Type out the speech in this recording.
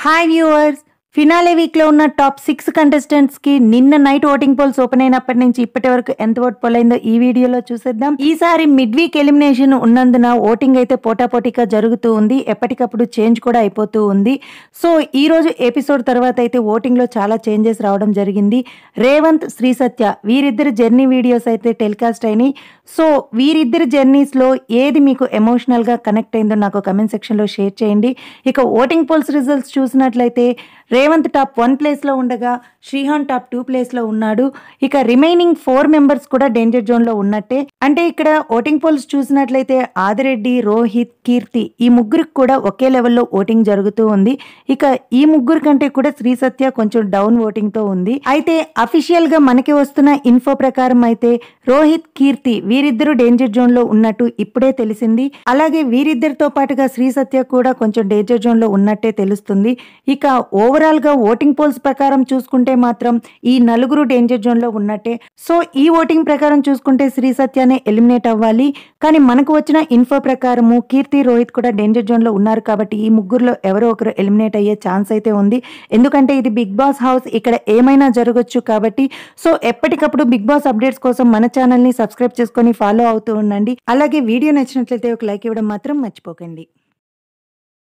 hi viewers finale week లో ఉన్న top six contestants కి నిన్న నైట్ ఓటింగ్ పోల్స్ ఓపెన్ అయినప్పటి నుంచి ఇప్పటి వరకు ఎంత ఓట్ పోల్ అయిందో ఈ వీడియోలో చూసేద్దాం ఈసారి మిడ్ వీక్ ఎలిమినేషన్ ఉన్నందున ఓటింగ్ అయితే పోటాపోటీగా జరుగుతూ ఉంది ఎప్పటికప్పుడు చేంజ్ కూడా అయిపోతూ ఉంది సో ఈ రోజు ఎపిసోడ్ తర్వాత అయితే ఓటింగ్ లో చాలా చేంజెస్ రావడం జరిగింది రేవంత్ శ్రీ సత్య వీరిద్దరి జర్నీ వీడియోస్ అయితే టెలికాస్ట్ అయినాయి సో వీరిద్దరి జర్నీస్ లో ఏది మీకు ఎమోషనల్ గా కనెక్ట్ అయిందో నాకు కమెంట్ సెక్షన్ లో షేర్ చేయండి ఇక ఓటింగ్ పోల్స్ రిజల్ట్స్ చూసినట్లయితే రేవంత్ టాప్ వన్ ప్లేస్ లో ఉండగా శ్రీహాన్ టాప్ టూ ప్లేస్ లో ఉన్నాడు ఇక రిమైనింగ్ ఫోర్ మెంబర్స్ కూడా డేంజర్ జోన్ లో ఉన్నట్టే అంటే ఇక్కడ ఓటింగ్ పోల్స్ చూసినట్లయితే ఆదిరెడ్డి రోహిత్ కీర్తి ఈ ముగ్గురికి కూడా ఒకే లెవెల్లో ఓటింగ్ జరుగుతూ ఉంది ఇక ఈ ముగ్గురు కంటే కూడా శ్రీ సత్య కొంచెం డౌన్ ఓటింగ్ తో ఉంది అయితే అఫీషియల్ గా మనకి వస్తున్న ఇన్ఫో ప్రకారం అయితే రోహిత్ కీర్తి వీరిద్దరూ డేంజర్ జోన్ లో ఉన్నట్టు ఇప్పుడే తెలిసింది అలాగే వీరిద్దరితో పాటుగా శ్రీ సత్య కూడా కొంచెం డేంజర్ జోన్ లో ఉన్నట్టే తెలుస్తుంది ఇక ఓవరాల్ గా ఓటింగ్ పోల్స్ ప్రకారం చూసుకుంటే మాత్రం ఈ నలుగురు డేంజర్ జోన్ లో ఉన్నట్టే సో ఈ ఓటింగ్ ప్రకారం చూసుకుంటే శ్రీ సత్యనే ఎలిమినేట్ అవ్వాలి కానీ మనకు వచ్చిన ఇన్ఫో ప్రకారము కీర్తి రోహిత్ కూడా డేంజర్ జోన్ లో ఉన్నారు కాబట్టి ఈ ముగ్గురులో ఎవరో ఒకరు ఎలిమినేట్ అయ్యే ఛాన్స్ అయితే ఉంది ఎందుకంటే ఇది బిగ్ బాస్ హౌస్ ఇక్కడ ఏమైనా జరగచ్చు కాబట్టి సో ఎప్పటికప్పుడు బిగ్ బాస్ అప్డేట్స్ కోసం మన ఛానల్ ని సబ్స్క్రైబ్ చేసుకొని ఫాలో అవుతూ ఉండండి అలాగే వీడియో నచ్చినట్లయితే ఒక లైక్ ఇవ్వడం మాత్రం మర్చిపోకండి